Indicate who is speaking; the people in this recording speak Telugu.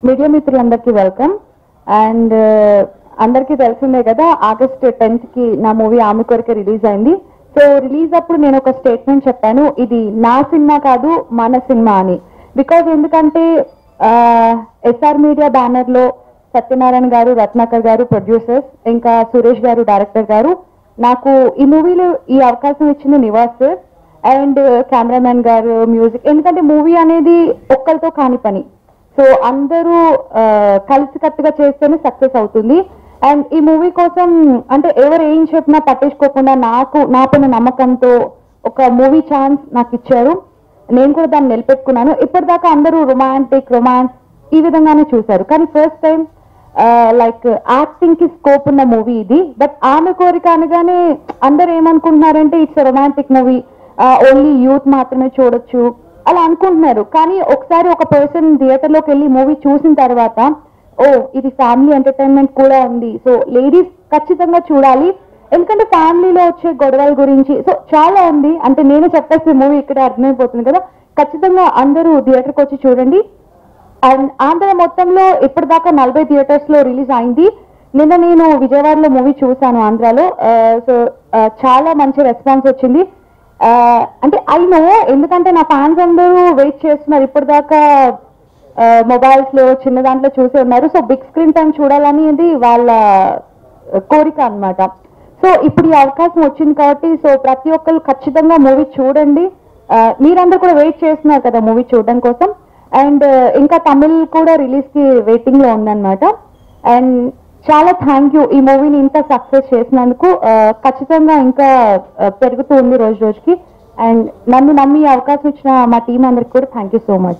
Speaker 1: మీడియా మిత్రులందరికీ వెల్కమ్ అండ్ అందరికీ తెలిసిందే కదా ఆగస్ట్ టెన్త్ కి నా మూవీ ఆమె కొరకే రిలీజ్ అయింది సో రిలీజ్ అప్పుడు నేను ఒక స్టేట్మెంట్ చెప్పాను ఇది నా సినిమా కాదు మన సినిమా అని బికాజ్ ఎందుకంటే ఎస్ఆర్ మీడియా బ్యానర్ లో సత్యనారాయణ గారు రత్నాకర్ గారు ప్రొడ్యూసర్స్ ఇంకా సురేష్ గారు డైరెక్టర్ గారు నాకు ఈ మూవీలో ఈ అవకాశం ఇచ్చిన నివాస్ సార్ అండ్ కెమెరామెన్ గారు మ్యూజిక్ ఎందుకంటే మూవీ అనేది ఒక్కరితో కాని పని సో అందరూ ఆ, కలిసికట్టుగా చేస్తేనే సక్సెస్ అవుతుంది అండ్ ఈ మూవీ కోసం అంటే ఎవరు ఏం చెప్పినా పట్టించుకోకుండా నాకు నా పైన నమ్మకంతో ఒక మూవీ ఛాన్స్ నాకు ఇచ్చారు నేను కూడా దాన్ని నిలబెట్టుకున్నాను ఇప్పటిదాకా అందరూ రొమాంటిక్ రొమాన్స్ ఈ విధంగానే చూశారు కానీ ఫస్ట్ టైం లైక్ యాక్టింగ్ కి స్కోప్ ఉన్న మూవీ ఇది బట్ ఆమె కోరిక అనగానే అందరు ఏమనుకుంటున్నారంటే it's romantic movie only youth మాత్రమే చూడొచ్చు అలా అనుకుంటున్నారు కానీ ఒకసారి ఒక పర్సన్ థియేటర్ లోకి వెళ్ళి మూవీ చూసిన తర్వాత ఓ ఇది ఫ్యామిలీ ఎంటర్టైన్మెంట్ కూడా ఉంది సో లేడీస్ ఖచ్చితంగా చూడాలి ఎందుకంటే ఫ్యామిలీలో వచ్చే గొడవల గురించి సో చాలా ఉంది అంటే నేను చెప్పేసి మూవీ ఇక్కడ అర్థమైపోతుంది కదా ఖచ్చితంగా అందరూ థియేటర్కి వచ్చి చూడండి అండ్ ఆంధ్ర మొత్తంలో ఇప్పటిదాకా నలభై థియేటర్స్ లో రిలీజ్ అయింది నిన్న నేను విజయవాడలో మూవీ చూశాను ఆంధ్రాలో సో చాలా మంచి రెస్పాన్స్ వచ్చింది ఆ, అంటే ఐ నో ఎందుకంటే నా ఫ్యాన్స్ అందరూ వెయిట్ చేస్తున్నారు ఇప్పటిదాకా మొబైల్స్ లో చిన్న దాంట్లో చూసే ఉన్నారు సో బిగ్ స్క్రీన్ టైం చూడాలని ఇది వాళ్ళ కోరిక అన్నమాట సో ఇప్పుడు ఈ అవకాశం వచ్చింది కాబట్టి సో ప్రతి ఒక్కరు ఖచ్చితంగా మూవీ చూడండి ఆ, మీరందరూ కూడా వెయిట్ చేస్తున్నారు కదా మూవీ చూడడం కోసం అండ్ ఇంకా తమిళ్ కూడా రిలీజ్ కి వెయిటింగ్ లో ఉందన్నమాట అండ్ చాలా థ్యాంక్ యూ ఈ మూవీని ఇంత సక్సెస్ చేసినందుకు ఆ, ఖచ్చితంగా ఇంకా ఆ, పెరుగుతూ ఉంది రోజు రోజుకి అండ్ నన్ను నమ్మి ఈ అవకాశం ఇచ్చిన మా టీం అందరికి కూడా థ్యాంక్ యూ సో మచ్